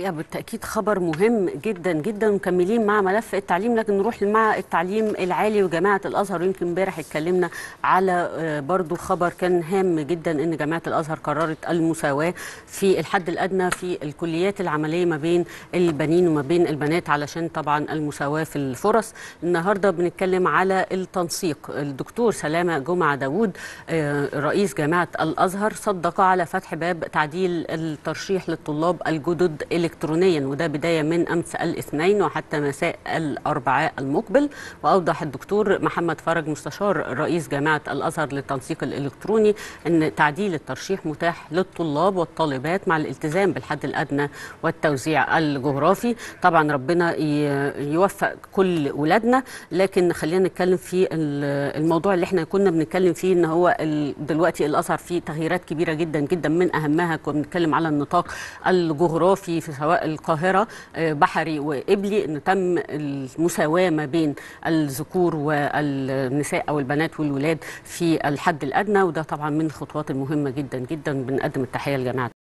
بالتأكيد خبر مهم جدا جدا مكملين مع ملف التعليم لكن نروح مع التعليم العالي وجامعة الأزهر يمكن امبارح اتكلمنا على برضو خبر كان هام جدا ان جامعة الأزهر قررت المساواة في الحد الأدنى في الكليات العملية ما بين البنين وما بين البنات علشان طبعا المساواة في الفرص النهاردة بنتكلم على التنسيق الدكتور سلامة جمعة داوود رئيس جامعة الأزهر صدق على فتح باب تعديل الترشيح للطلاب الجدد الكترونيا وده بدايه من امس الاثنين وحتى مساء الاربعاء المقبل واوضح الدكتور محمد فرج مستشار رئيس جامعه الازهر للتنسيق الالكتروني ان تعديل الترشيح متاح للطلاب والطالبات مع الالتزام بالحد الادنى والتوزيع الجغرافي طبعا ربنا يوفق كل ولادنا لكن خلينا نتكلم في الموضوع اللي احنا كنا بنتكلم فيه ان هو دلوقتي الازهر فيه تغييرات كبيره جدا جدا من اهمها كنا بنتكلم على النطاق الجغرافي في سواء القاهرة بحري وإبلي أن تم المساواة ما بين الذكور والنساء أو البنات والولاد في الحد الأدنى وده طبعا من الخطوات المهمة جدا جدا بنقدم التحية لجماعة